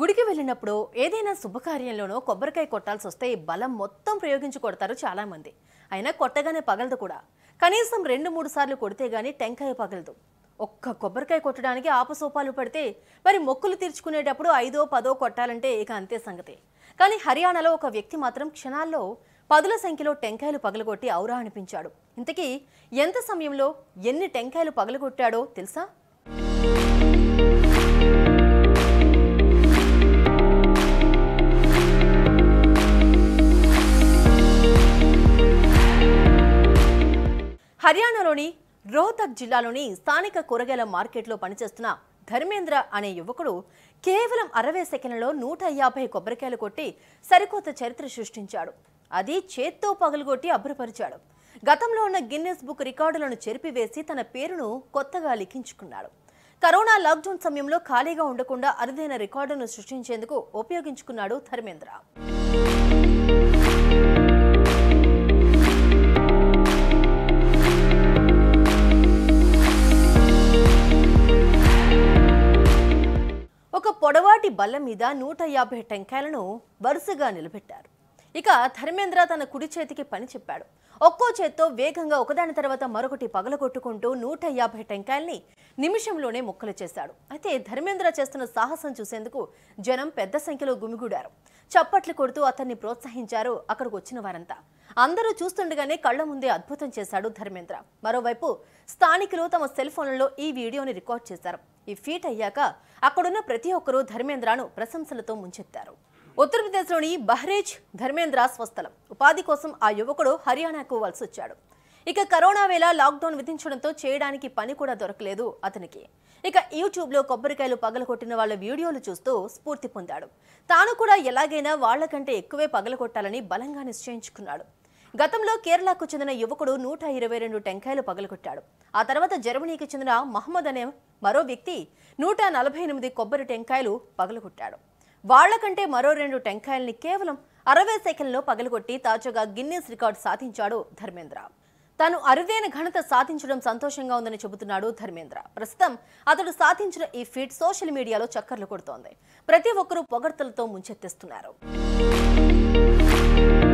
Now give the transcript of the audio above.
గుడికి వెళ్ళినప్పుడు ఏదైనా శుభకార్యంలోనో కొబ్బరికాయ కొట్టాల్సి వస్తే బలం మొత్తం ప్రయోగించి కొడతారు చాలా మంది అయినా కొట్టగానే పగలదు కూడా కనీసం రెండు మూడు సార్లు కొడితే గానీ టెంకాయ పగలదు ఒక్క కొబ్బరికాయ కొట్టడానికి ఆపసోపాలు పడితే మరి మొక్కులు తీర్చుకునేటప్పుడు ఐదో పదో కొట్టాలంటే ఇక అంతే సంగతి కానీ హర్యానాలో ఒక వ్యక్తి మాత్రం క్షణాల్లో పదుల సంఖ్యలో టెంకాయలు పగలగొట్టి ఔరా అనిపించాడు ఇంతకీ ఎంత సమయంలో ఎన్ని టెంకాయలు పగలగొట్టాడో తెలుసా హర్యానాలోని రోహ్తక్ జిల్లాలోని స్థానిక కూరగాయల మార్కెట్లో పనిచేస్తున్న ధర్మేంద్ర అనే యువకుడు కేవలం అరవై సెకండ్లలో నూట యాభై కొబ్బరికాయలు కొట్టి సరికొత్త చరిత్ర సృష్టించాడు అది చేత్తో పగలగొట్టి అభ్రపరిచాడు గతంలో ఉన్న గిన్నెస్ బుక్ రికార్డులను చెరిపివేసి తన పేరును కొత్తగా లిఖించుకున్నాడు కరోనా లాక్డౌన్ సమయంలో ఖాళీగా ఉండకుండా అరుదైన రికార్డును సృష్టించేందుకు ఉపయోగించుకున్నాడు ధర్మేంద్ర ఒక పొడవాటి బల్ల మీద నూట యాభై టెంకాయలను వరుసగా నిలబెట్టారు ఇక ధర్మేంద్ర తన కుడి చేతికి పని చెప్పాడు ఒక్కో చేత్తో వేగంగా ఒకదాని తర్వాత మరొకటి పగలగొట్టుకుంటూ నూట యాభై టెంకాయల్ని నిమిషంలోనే ముక్కలు చేశాడు అయితే ధర్మేంద్ర చేస్తున్న సాహసం చూసేందుకు జనం పెద్ద సంఖ్యలో గుమిగూడారు చప్పట్లు కొడుతూ అతన్ని ప్రోత్సహించారు అక్కడికి వచ్చిన వారంతా అందరూ చూస్తుండగానే కళ్ల ముందే అద్భుతం చేశాడు ధర్మేంద్ర మరోవైపు స్థానికులు తమ సెల్ ఫోన్లలో ఈ వీడియోని రికార్డ్ చేశారు ఈ ఫీట్ అయ్యాక అక్కడున్న ప్రతి ఒక్కరూ ధర్మేంద్రను ప్రశంసలతో ముంచెత్తారు ఉత్తరప్రదేశ్లోని బహ్రేజ్ ధర్మేంద్ర స్వస్థలం ఉపాధి కోసం ఆ యువకుడు హర్యానాకు వలస వచ్చాడు ఇక కరోనా వేళ లాక్డౌన్ విధించడంతో చేయడానికి పని కూడా దొరకలేదు అతనికి ఇక యూట్యూబ్లో కొబ్బరికాయలు పగలగొట్టిన వాళ్ళ వీడియోలు చూస్తూ స్ఫూర్తి పొందాడు తాను కూడా ఎలాగైనా వాళ్ళకంటే ఎక్కువే పగలగొట్టాలని బలంగా నిశ్చయించుకున్నాడు గతంలో కేరళకు చెందిన యువకుడు నూట ఇరవై రెండు టెంకాయలు పగలగొట్టాడు ఆ తర్వాత జర్మనీకి చెందిన మహమ్మద్ అనే మరో వ్యక్తి నూట నలభై ఎనిమిది కొబ్బరి టెంకాయలు పగలగొట్టాడు వాళ్లకంటే మరో రెండు టెంకాయల్ని కేవలం అరవై సెకండ్లో పగలగొట్టి తాజాగా గిన్నెస్ రికార్డు సాధించాడు ధర్మేంద్ర తాను అరుదైన ఘనత సాధించడం సంతోషంగా ఉందని చెబుతున్నాడు ధర్మేంద్ర ప్రస్తుతం అతడు సాధించిన ఈ ఫీట్ సోషల్ మీడియాలో చక్కర్లు కొడుతోంది ప్రతి ఒక్కరూ పొగడ్తలతో ముంచెత్తిస్తున్నారు